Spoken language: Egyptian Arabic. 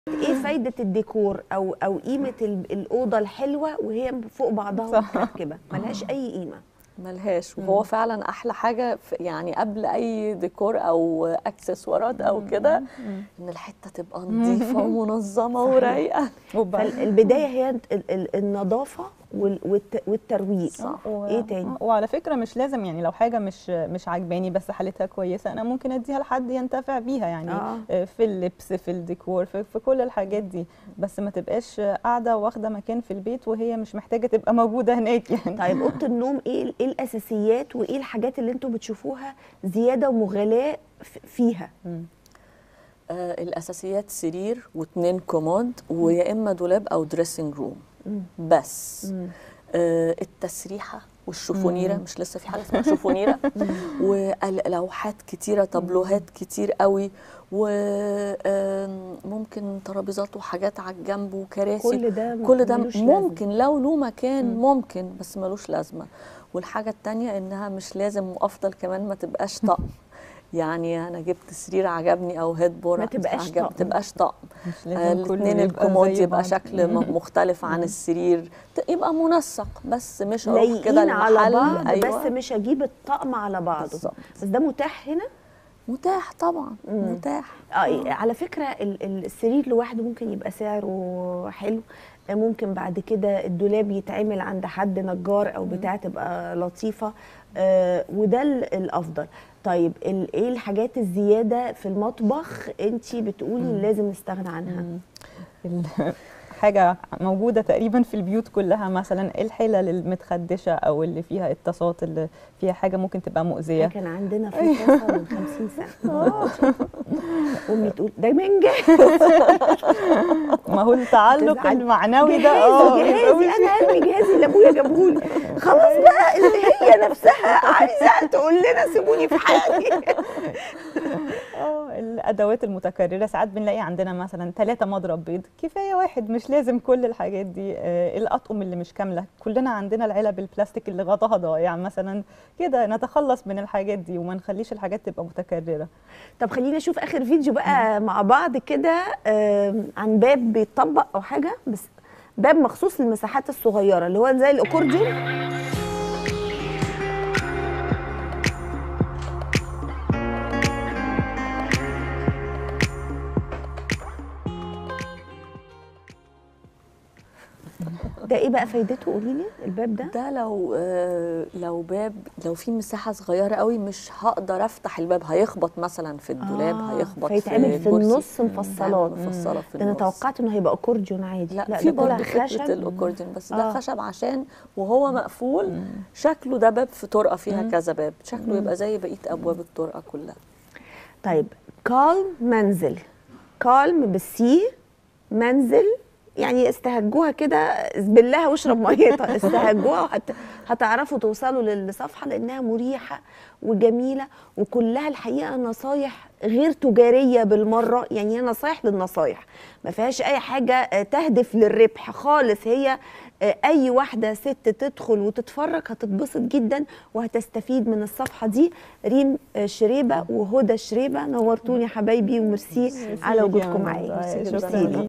ايه فايده الديكور او او قيمه ال- الاوضه الحلوه وهي فوق بعضها صح. متركبه ملهاش اي قيمه ملهاش وهو فعلا احلى حاجه في يعني قبل اي ديكور او اكسسوارات او كده ان الحته تبقى نظيفه ومنظمه صحيح. ورايقه وبعد- فالبدايه هي ال- ال- النظافه وال- والت- والترويق صح. و- ايه تاني وعلى فكره مش لازم يعني لو حاجه مش مش عاجباني بس حالتها كويسه انا ممكن اديها لحد ينتفع بيها يعني آه. آه. في اللبس في الديكور في, في كل الحاجات دي بس ما تبقاش قاعده واخده مكان في البيت وهي مش محتاجه تبقى موجوده هناك يعني طيب اوضه النوم ايه ال- ايه الاساسيات وايه الحاجات اللي انتوا بتشوفوها زياده ومغالاه ف- فيها مم. آه الاساسيات سرير واتنين كومود ويا اما دولاب او دريسنج روم بس آه التسريحه والشوفونيره مش لسه في حاجه اسمها شوفونيره ولوحات كتيره طابلوهات كتير قوي وممكن ترابيزات وحاجات على الجنب وكراسي كل ده م- كل ده ملوش لازمة. ممكن لو له مكان ممكن بس ملوش لازمه والحاجه التانية انها مش لازم وافضل كمان ما تبقاش طقم يعني انا جبت سرير عجبني او هيد بور ما تبقاش عجب- طقم. تبقاش طقم مش آه، لازم كله الاثنين يبقى الكومود زي يبقى بعض. شكل م- مختلف عن السرير ت- يبقى منسق بس مش اروح لايقين كده على المحل بعض أيوة. بس مش هجيب الطقم على بعضه بالظبط. بس ده متاح هنا متاح طبعا متاح اه على فكره ال- ال- السرير لوحده ممكن يبقى سعره حلو آه، ممكن بعد كده الدولاب يتعمل عند حد نجار او بتاع تبقى لطيفه آه وده ال- الافضل طيب ال- ايه الحاجات الزياده في المطبخ انت بتقولي لازم نستغنى عنها ال- حاجة موجودة تقريبا في البيوت كلها مثلا الحلل المتخدشة أو اللي فيها الطاسات اللي فيها حاجة ممكن تبقى مؤذية كان عندنا في طاسه من 50 سنه امي تقول ده منجح ما هو التعلق تزعل. المعنوي ده جهازي بيبقى جهازي مش- انا هرمي جهازي اللي ابويا جابهولي خلاص بقى اللي هي نفسها عايزه تقول لنا سيبوني في حالي اه الادوات المتكرره ساعات بنلاقي عندنا مثلا ثلاثة مضرب بيض كفايه واحد مش لازم كل الحاجات دي آه الاطقم اللي مش كامله كلنا عندنا العلب البلاستيك اللي غطاها ضايع مثلا كده نتخلص من الحاجات دي وما نخليش الحاجات تبقى متكرره طب خلينا نشوف اخر فيديو بقى مع بعض كده آم، عن باب بيتطبق او حاجه بس باب مخصوص للمساحات الصغيره اللي هو زي الاكورديون ده ايه بقى فايدته قولي لي الباب ده ده لو آه، لو باب لو في مساحه صغيره قوي مش هقدر افتح الباب هيخبط مثلا في الدولاب آه، هيخبط فيتعمل في الكرسي. النص مفصلات مفصله في ده انا النص توقعت انه هيبقى اكورديون عادي لا, لا في ده طلع برضه فكره خشب الاكورديون بس ده آه. خشب عشان وهو مقفول شكله ده باب في طرقه فيها كذا باب شكله يبقى زي بقيه ابواب الطرقه كلها طيب كالم منزل كالم بالسي منزل يعني استهجوها كده اسبلها واشرب ميتها استهجوها وهت... هتعرفوا توصلوا للصفحه لانها مريحه وجميله وكلها الحقيقه نصايح غير تجاريه بالمره يعني هي نصايح للنصايح ما فيهاش اي حاجه آه، تهدف للربح خالص هي آه، اي واحده ست تدخل وتتفرج هتتبسط جدا وهتستفيد من الصفحه دي ريم آه، شريبه وهدى شريبه نورتوني حبايبي وميرسي على يا وجودكم منى. معايا شكراً ميرسي ليكم.